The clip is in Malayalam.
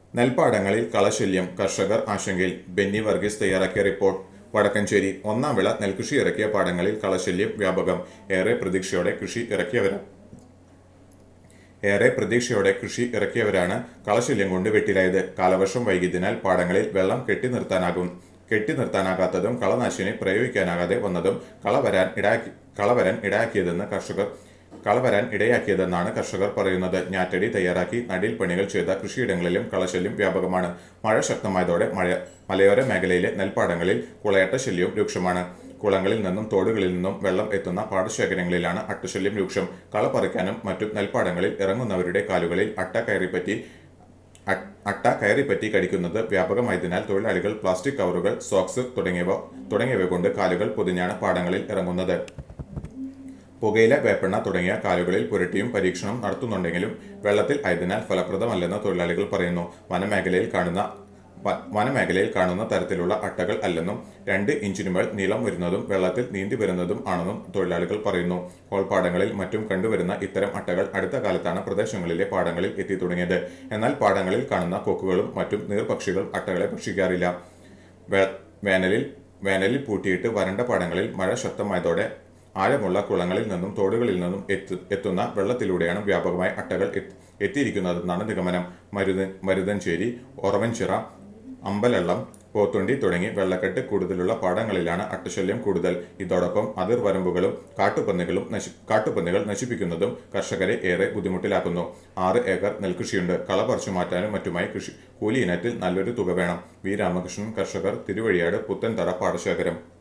നെൽപ്പാടങ്ങളിൽ കളശല്യം കർഷകർ ആശങ്കയിൽ ബെന്നി വർഗീസ് തയ്യാറാക്കിയ റിപ്പോർട്ട് വടക്കഞ്ചേരി ഒന്നാം വിള നെൽകൃഷി ഇറക്കിയ പാടങ്ങളിൽ കളശല്യം വ്യാപകം ഏറെ പ്രതീക്ഷയോടെ കൃഷി ഇറക്കിയവരാണ് ഏറെ പ്രതീക്ഷയോടെ കൃഷി ഇറക്കിയവരാണ് കളശല്യം കൊണ്ട് വെട്ടിലായത് കാലവർഷം വൈകിയതിനാൽ പാടങ്ങളിൽ വെള്ളം കെട്ടി നിർത്താനാകും കെട്ടി നിർത്താനാകാത്തതും കളനാശിനി പ്രയോഗിക്കാനാകാതെ വന്നതും കള വരാൻ ഇടയാക്കി കള വരാൻ ഇടയാക്കിയതെന്ന് കർഷകർ കള വരാൻ ഇടയാക്കിയതെന്നാണ് കർഷകർ പറയുന്നത് ഞാറ്റടി തയ്യാറാക്കി നടീൽ പണികൾ ചെയ്ത കൃഷിയിടങ്ങളിലും കളശല്യം വ്യാപകമാണ് മഴ ശക്തമായതോടെ മഴ മലയോര മേഖലയിലെ നെൽപ്പാടങ്ങളിൽ കുളയട്ട ശല്യവും രൂക്ഷമാണ് കുളങ്ങളിൽ നിന്നും തോടുകളിൽ നിന്നും വെള്ളം എത്തുന്ന പാടശേഖരങ്ങളിലാണ് അട്ടശല്യം രൂക്ഷം കള പറിക്കാനും മറ്റും നെൽപ്പാടങ്ങളിൽ ഇറങ്ങുന്നവരുടെ കാലുകളിൽ അട്ട കയറിപ്പറ്റി അ- അട്ട കയറിപ്പറ്റി കടിക്കുന്നത് വ്യാപകമായതിനാൽ തൊഴിലാളികൾ പ്ലാസ്റ്റിക് കവറുകൾ സോക്സ് തുടങ്ങിയവ തുടങ്ങിയവ കൊണ്ട് കാലുകൾ പൊതിഞ്ഞാണ് പാടങ്ങളിൽ ഇറങ്ങുന്നത് പുകയില വേപ്പെണ്ണ തുടങ്ങിയ കാലുകളിൽ പുരട്ടിയും പരീക്ഷണം നടത്തുന്നുണ്ടെങ്കിലും വെള്ളത്തിൽ ആയതിനാൽ ഫലപ്രദമല്ലെന്ന് തൊഴിലാളികൾ പറയുന്നു വനമേഖലയിൽ കാണുന്ന വ- വനമേഖലയിൽ കാണുന്ന തരത്തിലുള്ള അട്ടകൾ അല്ലെന്നും രണ്ട് ഇഞ്ചിന് മേൽ നീളം വരുന്നതും വെള്ളത്തിൽ നീന്തി വരുന്നതും ആണെന്നും തൊഴിലാളികൾ പറയുന്നു കോൾപ്പാടങ്ങളിൽ മറ്റും കണ്ടുവരുന്ന ഇത്തരം അട്ടകൾ അടുത്ത കാലത്താണ് പ്രദേശങ്ങളിലെ പാടങ്ങളിൽ എത്തി തുടങ്ങിയത് എന്നാൽ പാടങ്ങളിൽ കാണുന്ന കൊക്കുകളും മറ്റും നീർപക്ഷികൾ അട്ടകളെ ഭക്ഷിക്കാറില്ല വേ- വേനലിൽ വേനലിൽ പൂട്ടിയിട്ട് വരണ്ട പാടങ്ങളിൽ മഴ ശക്തമായതോടെ ആഴമുള്ള കുളങ്ങളിൽ നിന്നും തോടുകളിൽ നിന്നും എത്തു- എത്തുന്ന വെള്ളത്തിലൂടെയാണ് വ്യാപകമായി അട്ടകൾ എത്തി- എത്തിയിരിക്കുന്നതെന്നാണ് നിഗമനം മരുത മരുതഞ്ചേരി ഒറവൻചിറ അമ്പലള്ളം പോത്തുണ്ടി തുടങ്ങി വെള്ളക്കെട്ട് കൂടുതലുള്ള പാടങ്ങളിലാണ് അട്ടശല്യം കൂടുതൽ ഇതോടൊപ്പം അതിർവരമ്പുകളും കാട്ടുപന്നികളും നശി കാട്ടുപന്നികൾ നശിപ്പിക്കുന്നതും കർഷകരെ ഏറെ ബുദ്ധിമുട്ടിലാക്കുന്നു ആറ് ഏക്കർ നെൽകൃഷിയുണ്ട് കള പറിച്ചു മാറ്റാനും മറ്റുമായി കൃഷി കൂലി ഇനത്തിൽ നല്ലൊരു തുക വേണം വി രാമകൃഷ്ണൻ കർഷകർ തിരുവഴിയാട് പുത്തൻതറ പാടശേഖരം